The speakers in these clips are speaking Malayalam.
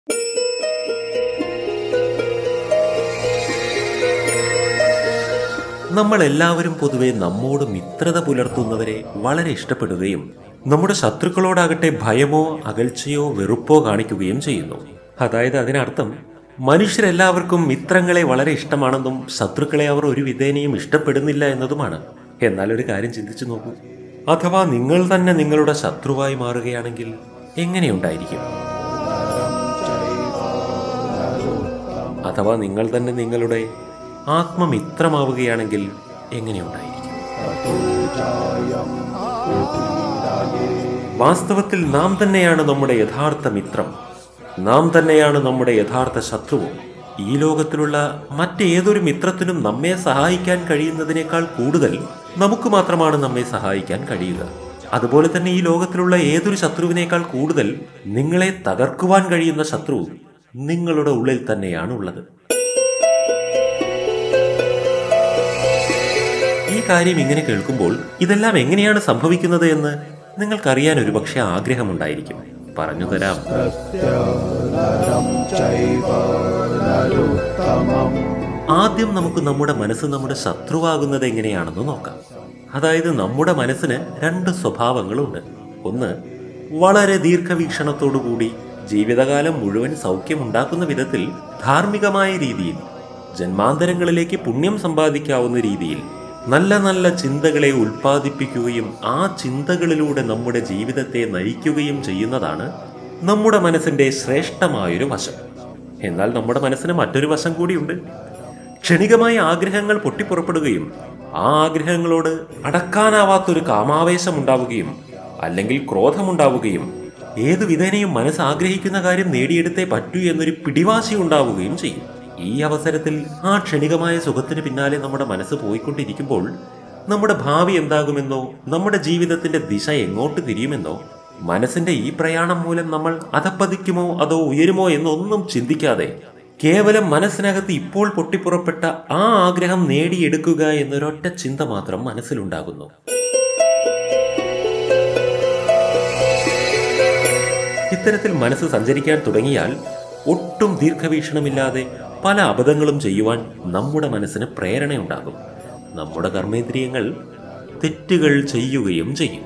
നമ്മൾ എല്ലാവരും പൊതുവെ നമ്മോട് മിത്രത പുലർത്തുന്നവരെ വളരെ ഇഷ്ടപ്പെടുകയും നമ്മുടെ ശത്രുക്കളോടാകട്ടെ ഭയമോ അകൽച്ചയോ വെറുപ്പോ കാണിക്കുകയും ചെയ്യുന്നു അതായത് അതിനർത്ഥം മനുഷ്യരെല്ലാവർക്കും മിത്രങ്ങളെ വളരെ ഇഷ്ടമാണെന്നും ശത്രുക്കളെ അവർ ഒരു വിധേനയും ഇഷ്ടപ്പെടുന്നില്ല എന്നതുമാണ് എന്നാൽ ഒരു കാര്യം ചിന്തിച്ചു നോക്കൂ അഥവാ നിങ്ങൾ തന്നെ നിങ്ങളുടെ ശത്രുവായി മാറുകയാണെങ്കിൽ എങ്ങനെയുണ്ടായിരിക്കും അഥവാ നിങ്ങൾ തന്നെ നിങ്ങളുടെ ആത്മമിത്രമാവുകയാണെങ്കിൽ എങ്ങനെയുണ്ടായിരിക്കും വാസ്തവത്തിൽ നാം തന്നെയാണ് നമ്മുടെ യഥാർത്ഥ മിത്രം നാം തന്നെയാണ് നമ്മുടെ യഥാർത്ഥ ശത്രുവും ഈ ലോകത്തിലുള്ള മറ്റേതൊരു മിത്രത്തിനും നമ്മെ സഹായിക്കാൻ കഴിയുന്നതിനേക്കാൾ കൂടുതൽ നമുക്ക് മാത്രമാണ് നമ്മെ സഹായിക്കാൻ കഴിയുക അതുപോലെ തന്നെ ഈ ലോകത്തിലുള്ള ഏതൊരു ശത്രുവിനേക്കാൾ കൂടുതൽ നിങ്ങളെ തകർക്കുവാൻ കഴിയുന്ന ശത്രു നിങ്ങളുടെ ഉള്ളിൽ തന്നെയാണ് ഉള്ളത് ഈ കാര്യം ഇങ്ങനെ കേൾക്കുമ്പോൾ ഇതെല്ലാം എങ്ങനെയാണ് സംഭവിക്കുന്നത് എന്ന് നിങ്ങൾക്കറിയാൻ ഒരുപക്ഷെ ആഗ്രഹമുണ്ടായിരിക്കും പറഞ്ഞു തരാം ആദ്യം നമുക്ക് നമ്മുടെ മനസ്സ് നമ്മുടെ ശത്രുവാകുന്നത് എങ്ങനെയാണെന്ന് നോക്കാം അതായത് നമ്മുടെ മനസ്സിന് രണ്ട് സ്വഭാവങ്ങളുണ്ട് ഒന്ന് വളരെ ദീർഘവീക്ഷണത്തോടുകൂടി ജീവിതകാലം മുഴുവൻ സൗഖ്യമുണ്ടാക്കുന്ന വിധത്തിൽ ധാർമ്മികമായ രീതിയിൽ ജന്മാന്തരങ്ങളിലേക്ക് പുണ്യം സമ്പാദിക്കാവുന്ന രീതിയിൽ നല്ല നല്ല ചിന്തകളെ ഉൽപ്പാദിപ്പിക്കുകയും ആ ചിന്തകളിലൂടെ നമ്മുടെ ജീവിതത്തെ നയിക്കുകയും ചെയ്യുന്നതാണ് നമ്മുടെ മനസ്സിന്റെ ശ്രേഷ്ഠമായൊരു വശം എന്നാൽ നമ്മുടെ മനസ്സിന് മറ്റൊരു വശം കൂടിയുണ്ട് ക്ഷണികമായ ആഗ്രഹങ്ങൾ പൊട്ടിപ്പുറപ്പെടുകയും ആ ആഗ്രഹങ്ങളോട് അടക്കാനാവാത്തൊരു കാമാവേശം ഉണ്ടാവുകയും അല്ലെങ്കിൽ ക്രോധമുണ്ടാവുകയും ഏതു വിധേനയും മനസ്സ് ആഗ്രഹിക്കുന്ന കാര്യം നേടിയെടുത്തേ പറ്റൂ എന്നൊരു പിടിവാശി ഉണ്ടാവുകയും ചെയ്യും ഈ അവസരത്തിൽ ആ ക്ഷണികമായ സുഖത്തിന് പിന്നാലെ നമ്മുടെ മനസ്സ് പോയിക്കൊണ്ടിരിക്കുമ്പോൾ നമ്മുടെ ഭാവി എന്താകുമെന്നോ നമ്മുടെ ജീവിതത്തിന്റെ ദിശ എങ്ങോട്ട് തിരിയുമെന്നോ മനസ്സിന്റെ ഈ പ്രയാണം മൂലം നമ്മൾ അധപ്പതിക്കുമോ അതോ ഉയരുമോ എന്നൊന്നും ചിന്തിക്കാതെ കേവലം മനസ്സിനകത്ത് ഇപ്പോൾ പൊട്ടിപ്പുറപ്പെട്ട ആ ആഗ്രഹം നേടിയെടുക്കുക എന്നൊരൊറ്റ ചിന്ത മാത്രം മനസ്സിലുണ്ടാകുന്നു ഇത്തരത്തിൽ മനസ്സ് സഞ്ചരിക്കാൻ തുടങ്ങിയാൽ ഒട്ടും ദീർഘവീക്ഷണമില്ലാതെ പല അബദ്ധങ്ങളും ചെയ്യുവാൻ നമ്മുടെ മനസ്സിന് പ്രേരണയുണ്ടാകും നമ്മുടെ കർമ്മേന്ദ്രിയങ്ങൾ തെറ്റുകൾ ചെയ്യുകയും ചെയ്യും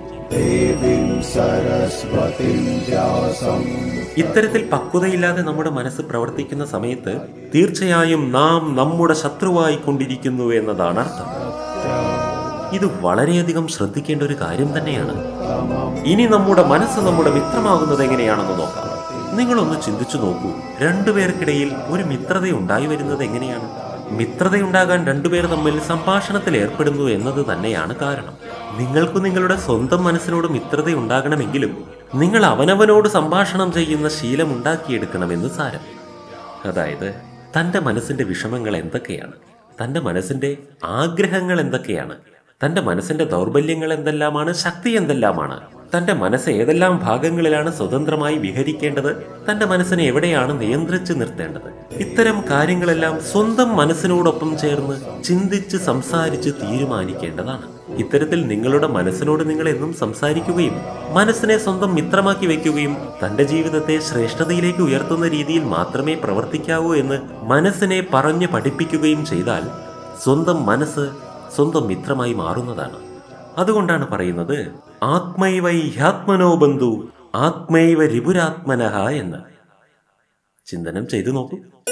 ഇത്തരത്തിൽ പക്വതയില്ലാതെ നമ്മുടെ മനസ്സ് പ്രവർത്തിക്കുന്ന സമയത്ത് തീർച്ചയായും നാം നമ്മുടെ ശത്രുവായി കൊണ്ടിരിക്കുന്നു എന്നതാണ് അർത്ഥം ഇത് വളരെയധികം ശ്രദ്ധിക്കേണ്ട ഒരു കാര്യം തന്നെയാണ് ഇനി നമ്മുടെ മനസ്സ് നമ്മുടെ മിത്രമാകുന്നത് എങ്ങനെയാണെന്ന് നോക്കാം നിങ്ങളൊന്ന് ചിന്തിച്ചു നോക്കൂ രണ്ടുപേർക്കിടയിൽ ഒരു മിത്രത ഉണ്ടായി വരുന്നത് എങ്ങനെയാണ് മിത്രതയുണ്ടാകാൻ രണ്ടുപേർ തമ്മിൽ സംഭാഷണത്തിൽ ഏർപ്പെടുന്നു എന്നത് തന്നെയാണ് കാരണം നിങ്ങൾക്ക് നിങ്ങളുടെ സ്വന്തം മനസ്സിനോട് മിത്രത ഉണ്ടാകണമെങ്കിലും നിങ്ങൾ അവനവനോട് സംഭാഷണം ചെയ്യുന്ന ശീലം ഉണ്ടാക്കിയെടുക്കണമെന്ന് സാരം അതായത് തൻ്റെ മനസ്സിന്റെ വിഷമങ്ങൾ എന്തൊക്കെയാണ് തൻ്റെ മനസ്സിന്റെ ആഗ്രഹങ്ങൾ എന്തൊക്കെയാണ് തൻ്റെ മനസ്സിന്റെ ദൗർബല്യങ്ങൾ എന്തെല്ലാമാണ് ശക്തി എന്തെല്ലാമാണ് തൻ്റെ മനസ്സ് ഏതെല്ലാം ഭാഗങ്ങളിലാണ് സ്വതന്ത്രമായി വിഹരിക്കേണ്ടത് തൻ്റെ മനസ്സിനെ എവിടെയാണ് നിയന്ത്രിച്ച് നിർത്തേണ്ടത് ഇത്തരം കാര്യങ്ങളെല്ലാം സ്വന്തം മനസ്സിനോടൊപ്പം ചേർന്ന് ചിന്തിച്ച് സംസാരിച്ച് തീരുമാനിക്കേണ്ടതാണ് ഇത്തരത്തിൽ നിങ്ങളുടെ മനസ്സിനോട് നിങ്ങൾ എന്നും സംസാരിക്കുകയും മനസ്സിനെ സ്വന്തം മിത്രമാക്കി വെക്കുകയും തന്റെ ജീവിതത്തെ ശ്രേഷ്ഠതയിലേക്ക് ഉയർത്തുന്ന രീതിയിൽ മാത്രമേ പ്രവർത്തിക്കാവൂ എന്ന് മനസ്സിനെ പറഞ്ഞു പഠിപ്പിക്കുകയും ചെയ്താൽ സ്വന്തം മനസ്സ് സ്വന്തം മിത്രമായി മാറുന്നതാണ് അതുകൊണ്ടാണ് പറയുന്നത് ആത്മൈവൈ ഹ്യാത്മനോ ബന്ധു ആത്മൈവ രിപുരാത്മനഹ എന്ന് ചിന്തനം ചെയ്തു നോക്കൂ